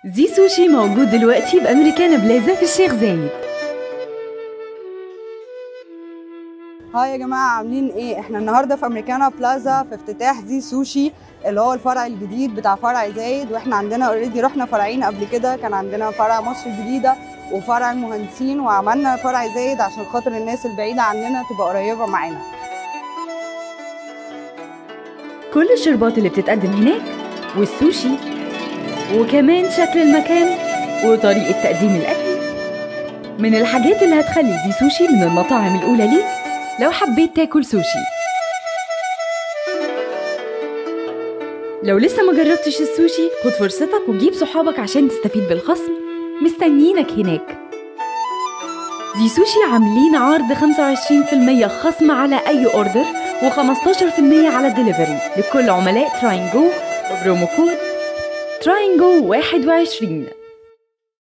زي سوشي موجود دلوقتي بأمريكانا بلازا في الشيخ زايد هاي يا جماعة عاملين ايه؟ احنا النهاردة في امريكانا بلازا في افتتاح زي سوشي اللي هو الفرع الجديد بتاع فرع زايد واحنا عندنا اوريدي رحنا فرعين قبل كده كان عندنا فرع مصر الجديدة وفرع المهندسين وعملنا فرع زايد عشان خاطر الناس البعيدة عننا تبقى قريبة معانا كل الشربات اللي بتتقدم هناك والسوشي وكمان شكل المكان وطريقة تقديم الأكل من الحاجات اللي هتخلي زي سوشي من المطاعم الأولى ليك لو حبيت تاكل سوشي لو لسه ما جربتش السوشي خد فرصتك وجيب صحابك عشان تستفيد بالخصم مستنيينك هناك زي سوشي عاملين عرض 25% خصم على أي أوردر و15% على الدليفري لكل عملاء تراينجو وبرومو كود تراينجو 21